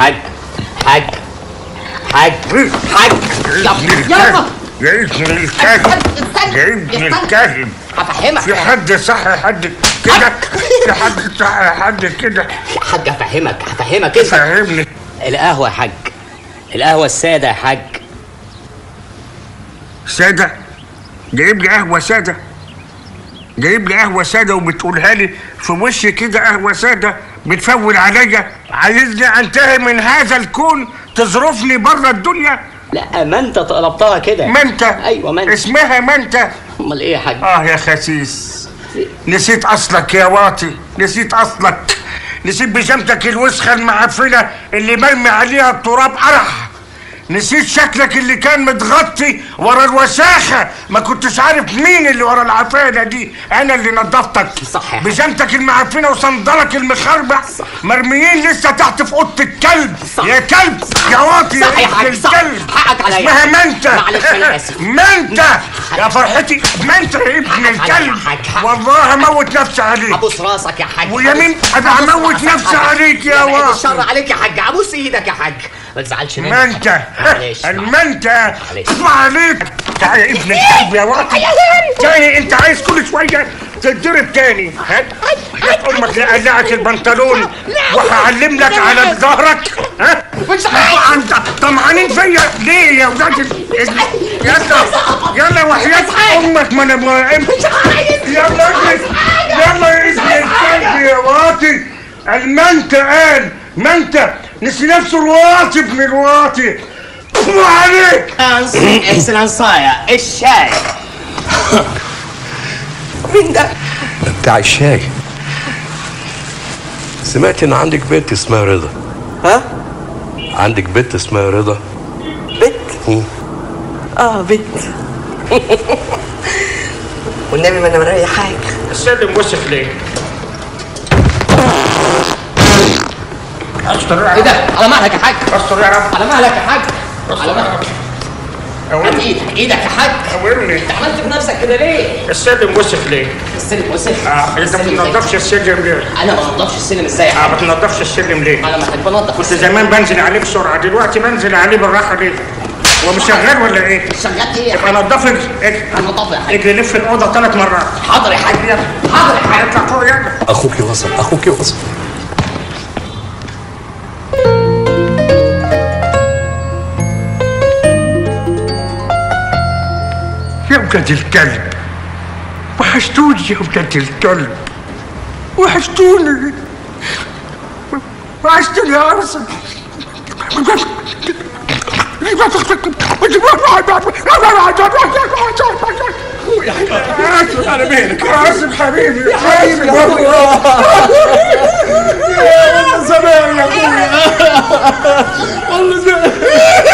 حاج حاج حاج حاج يلا يا ابن الكاهن يا ابن الكاهن هفهمك في حد صح حد كده في حد صح حد كده يا حاج هفهمك هفهمك انت فهمني القهوة يا حاج القهوة السادة يا حاج سادة جايب لي قهوة سادة جايب لي قهوة سادة وبتقولها لي في وشي كده قهوة سادة بتفول عليا عايزني انتهي من هذا الكون تظرفني بره الدنيا لا ما انت طلبتها كده ما انت ايوه ما انت اسمها ما انت امال ايه يا حاج اه يا خسيس نسيت اصلك يا واطي نسيت اصلك نسيت بجامتك الوسخه المعفنه اللي مرمي عليها التراب قرح نسيت شكلك اللي كان متغطي ورا الوساخه ما كنتش عارف مين اللي ورا العفانه دي انا اللي نظفتك صح يا حاج. بجامتك المعفنه وصندلك المخربع مرميين لسه تحت في اوضه الكلب صح. يا كلب يا واطي صح يا ابن حاج، صح. الكلب حقك عليا. اسمها منتة معلش أنا آسف. منتة يا فرحتي منتة يا ابن حقك عليا يا الكلب حاج، حقك. والله هموت نفسي عليك ابوس راسك يا حاج ويمين أبوس- أبقى أبوس هموت راسك نفسي حاج. عليك يا لا، بعد واطي. الشر عليك يا حاج ابوس ايدك يا حاج ما تزعلش مني يا منتة حاج. معلش المنتة معلش. اسمع عليك تعال يا ابن الكلب يا واطي تاني انت عايز كل شوية تتضرب تاني ها هات امك لقلعك البنطلون وهعلم لك على ظهرك ها مش عايز. انت طمعانين فيا ليه يا ولاد ال- ال- يلا يلا وحياة امك ما انا مش يلا اجلس يلا يا ابن الكلب يا واطي المنت قال منت نسي نفسه الواطي ابن الواطي وعليك اكسلنسايا الشاي مين ده؟ بتاع الشاي سمعت ان عندك بنت اسمها رضا ها عندك بنت اسمها رضا بنت مم. اه بنت والنبي ما انا مريح حاجه السلم وسخ ليه؟ استر يا ايه ده؟ رب على مهلك يا حاج استر يا رب على مهلك يا حاج على مهلك هات أورني ايدك ايدك يا حاج أورني انت عملت في نفسك كده ليه؟ السلم وسخ ليه؟ السلم وسخ آه انت ما السلم بتنضفش السلم ليه؟ إزاي؟ انا ما بنضفش السلم ازاي يا اه حاج؟ ما بتنضفش السلم ليه؟ انا ما احب انضف كنت زمان بنزل عليه بسرعه دلوقتي بنزل عليه بالراحه ليه؟ هو مش شغال ولا ايه؟ شغال ايه يا يبقى حاج؟ نضف اجري انضف يا حاج اجري لف الاوضه ثلاث مرات حاضر يا حاج حاضر يا حاج اطلع فوق يلا اخوك وصل اخوك وصل يا ولاد الكلب وحشتوني يا ولاد الكلب وحشتوني وحشتوني يا عرسل على مهلك عاصم حبيبي حبيبي زمان يا اخويا والله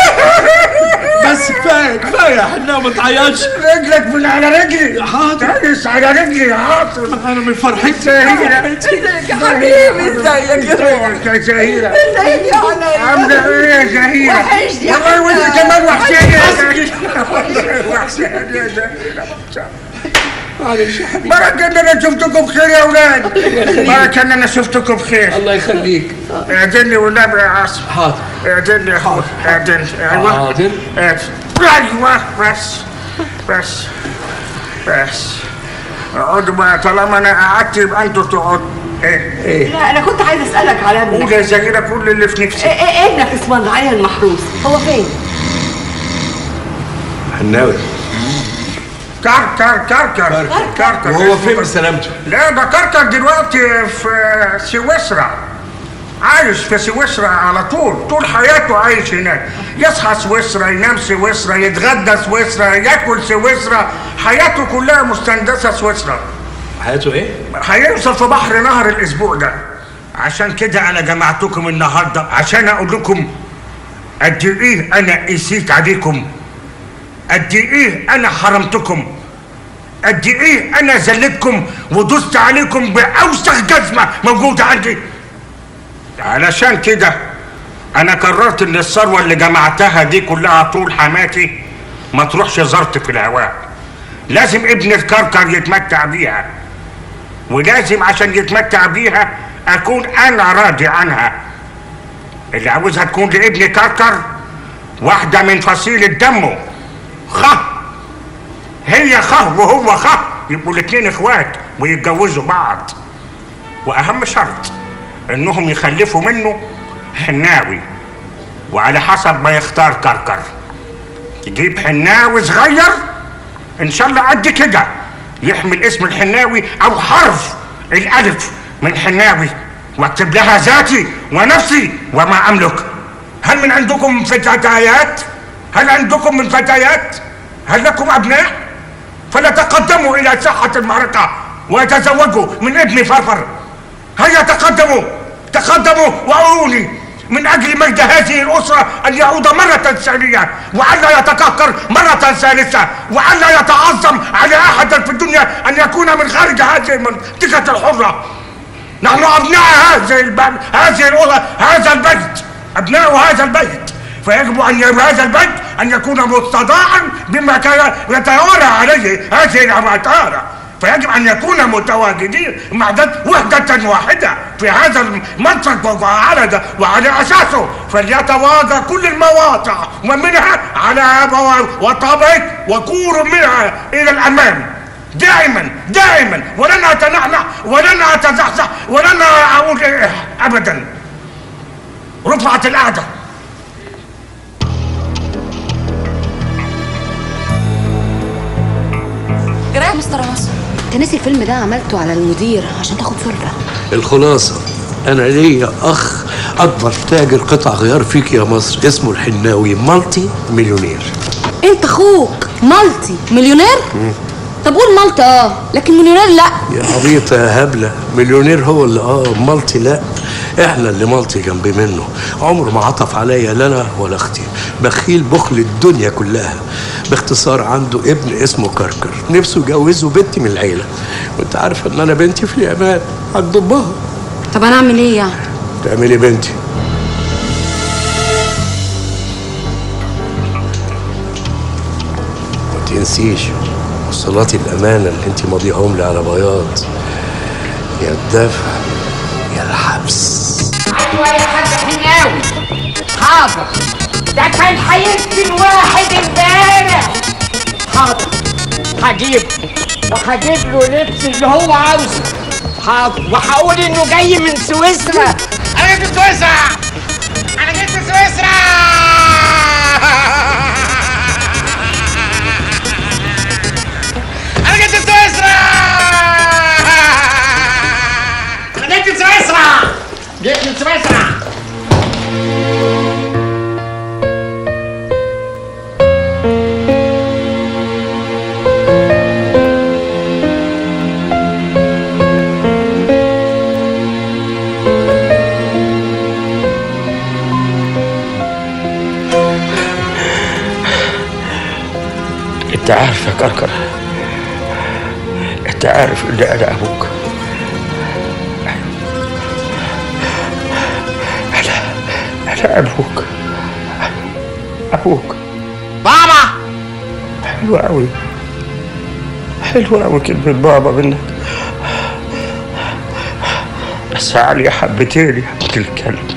بس كفايه كفايه احنا ما تعيطش رجلك من على رجلي حاضر. تنس على رجلي يا عاصم انا من فرحتي زهيرة ازيك يا حبيبي ازيك يا زهيرة ازيك يا علي عاملة ايه يا زهيرة؟ وحشني يا والله وانت حبيبي. كمان وحشاني يا زهيرة والله وحشاني يا زهيرة معلش يا حبيبي بركة ان انا شفتكم بخير يا اولاد بركة ان انا شفتكم بخير الله يخليك اعدل لي والنبي يا عاصم حاضر اعدل لي يا اخوي اعدل ايوه حاضر. اعدل. ايوه بس بس بس اقعدوا بقى طالما انا قعدت يبقى انتوا تقعدوا ايه لا انا كنت عايز اسالك على ابنك قول يا زهيرة كل اللي في إيه- نفسي إيه ابنك اسمه العيل المحروس هو فين؟ حناوي كركر كركر كركر وهو فين بسلامته لا ده كركر دلوقتي في سويسرا عايش في سويسرا على طول طول حياته عايش هناك يصحى سويسرا ينام سويسرا يتغدى سويسرا ياكل سويسرا حياته كلها مستندسه سويسرا حياته ايه هيوصل في بحر نهر الاسبوع ده عشان كده انا جمعتكم النهارده عشان اقول لكم قد ايه انا قسيت عليكم قد ايه انا حرمتكم قد ايه انا ذلتكم ودست عليكم باوسخ جزمه موجوده عندي علشان كده انا قررت ان الثروه اللي جمعتها دي كلها طول حماتي ما تروحش زرت في الهواء لازم ابن الكركر يتمتع بيها ولازم عشان يتمتع بيها اكون انا راضي عنها اللي عاوزها تكون لابني كركر واحدة من فصيلة دمه خ هي خ وهو خ يبقوا الاتنين اخوات ويتجوزوا بعض واهم شرط انهم يخلفوا منه حناوي وعلى حسب ما يختار كركر يجيب حناوي صغير ان شاء الله قد كده يحمل اسم الحناوي او حرف الالف من حناوي واكتب لها ذاتي ونفسي وما املك هل من عندكم فتيات هل عندكم من فتيات هل لكم ابناء فلا تقدموا الى ساحه المعركه وتزوجوا من ابن فرفر هيا تقدموا تقدموا وعوني من اجل مجد هذه الاسره ان يعود مره ثانيه والا يتكهكر مره ثالثه والا يتعظم على احد في الدنيا ان يكون من خارج هذه المنطقه الحره نحن ابناء هذه البلد هذه الاسره هذا البيت ابناء هذا البيت فيجب ان ي- هذا البيت ان يكون مستضاعا بما كان يتوارى عليه هذه الاماتاره فيجب ان يكون متواجدين مع ذات وحدة واحدة في هذا المنطق وعلى وعلى اساسه فليتواضع كل المواضع ومنها على موا- وطابق وكور منها الى الامام دائما دائما ولن اتنحنح ولن اتزحزح ولن اقول إيه ابدا رفعت القعده جراح مستر مصر انت ناسي الفيلم ده عملته على المدير عشان تاخد سلطه الخلاصة أنا ليا أخ أكبر تاجر قطع غيار فيك يا مصر اسمه الحناوي مالتي مليونير انت اخوك مالتي مليونير طب قول مالتي اه لكن مليونير لا يا عبيطة يا هبلة مليونير هو اللي اه مالتي لا احنا اللي مالتي جنب منه عمره ما عطف عليا لا انا ولا اختي بخيل بخل الدنيا كلها باختصار عنده ابن اسمه كركر نفسه يجوزه بنتي من العيلة وانت عارفة ان انا بنتي في اليابان هتضبها طب انا اعمل ايه يعني تعملي بنتي ما تنسيش وصلات الأمانة اللي انت ماضيهم لي على بياض يا الدفع يا الحبس ايوه يا حاج حناوي حاضر ده كان هيقتل واحد امبارح حاضر هجيب وهجيب له لبس اللي هو عاوزه حاضر وهقول انه جاي من سويسرا انا جيت سويسرا انا جيت سويسرا انا جيت سويسرا انا جيت سويسرا جيت من سويسرا انت عارف يا كركر انت عارف ان انا ابوك انا انا ابوك ابوك بابا حلوة أوي حلوة أوي كلمة بابا منك بس علي حبتين يا ابن الكلب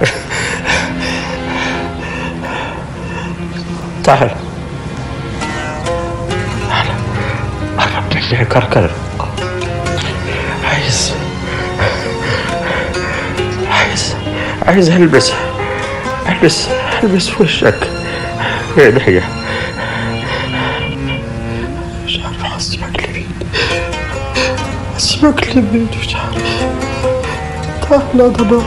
تعال تعال قرب مني يا كركر عايز عايز عايز البس البس البس في وشك هي مش عارف اسيبك لمين اسيبك لمين مش عارف تعال يا ضنا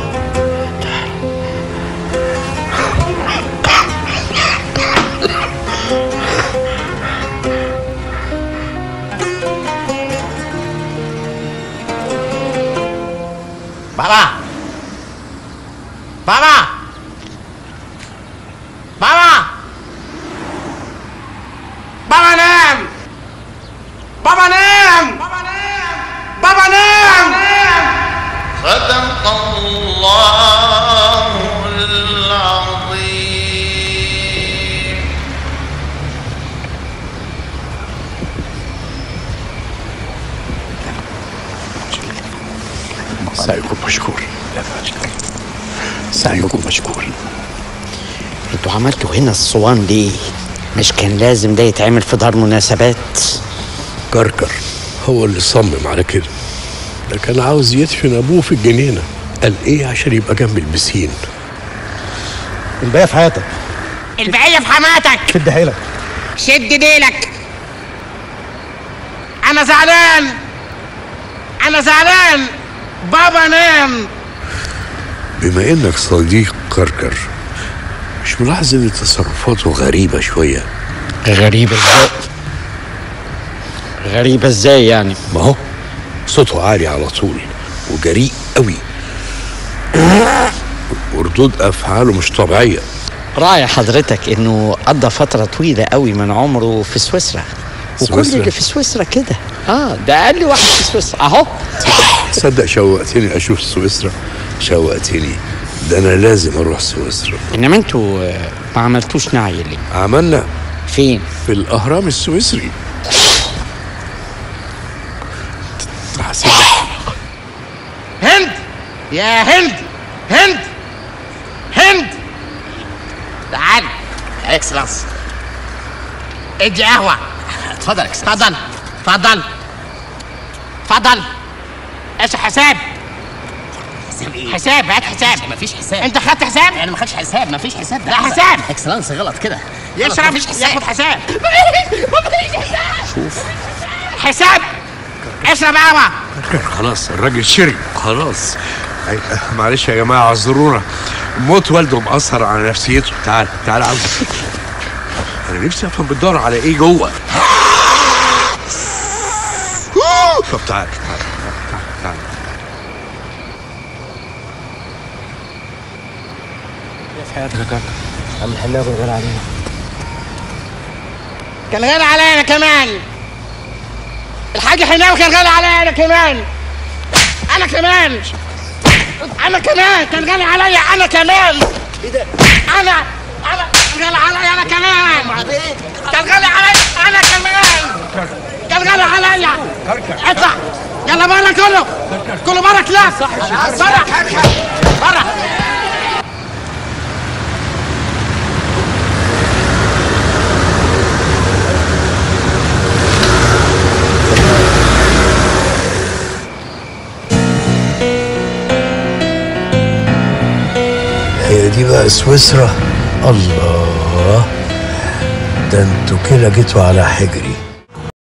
بابا بابا بابا بابا نام بابا نام بابا نام صدق الله العظيم سايكون مشكور سعيكم مشكور انتوا عملتوا هنا الصوان ليه؟ مش كان لازم ده يتعمل في دار مناسبات؟ كركر هو اللي صمم على كده ده كان عاوز يدفن ابوه في الجنينه قال ايه عشان يبقى جنب البسين الباقي في حياتك البقية في حماتك شد حيلك شد ديلك انا زعلان انا زعلان بابا نام بما انك صديق كركر مش ملاحظ ان تصرفاته غريبه شويه غريبة ازاي؟ غريبة ازاي يعني؟ ما هو صوته عالي على طول وجريء قوي وردود افعاله مش طبيعيه راعي حضرتك انه قضى فترة طويلة قوي من عمره في سويسرا وكل سويسرا؟ اللي في سويسرا كده اه ده اقل واحد في سويسرا اهو تصدق شوقتني اشوف سويسرا شوقتني ده انا لازم اروح سويسرا انما انتوا آه، ما عملتوش نعي ليه؟ عملنا فين؟ في الاهرام السويسري هسيب هند يا هند هند هند تعال اكسلنس ادي قهوة اتفضل اتفضل اتفضل اتفضل ايش حساب حساب ايه؟ حساب هات حساب مفيش حساب انت خدت حساب انا ما خدش حساب مفيش حساب ده لا حساب. اكسلانس غلط كده غلط، يشرب مفيش ياخد حساب حساب شوف حساب اشرب قهوة خلاص الراجل شري خلاص أي- معلش يا جماعه اعذرونا موت والده مأثر على نفسيته تعال تعال عاوز انا نفسي افهم بتدور على ايه جوه طب تعال تعال تعال, تعال. في حياتك يا كاكا عم الحناوي غير علينا كان غالي عليا انا كمان الحاج حناوي كان غالي عليا انا كمان انا كمان انا كمان كان غالي عليا انا كمان ايه ده انا انا كان غالي عليا انا كمان كان غالي عليا انا كمان كان غالي عليا اطلع يلا بره كله كله بره كلاس بره بره هي دي بقى سويسرا الله ده انتوا كده جيتوا على حجري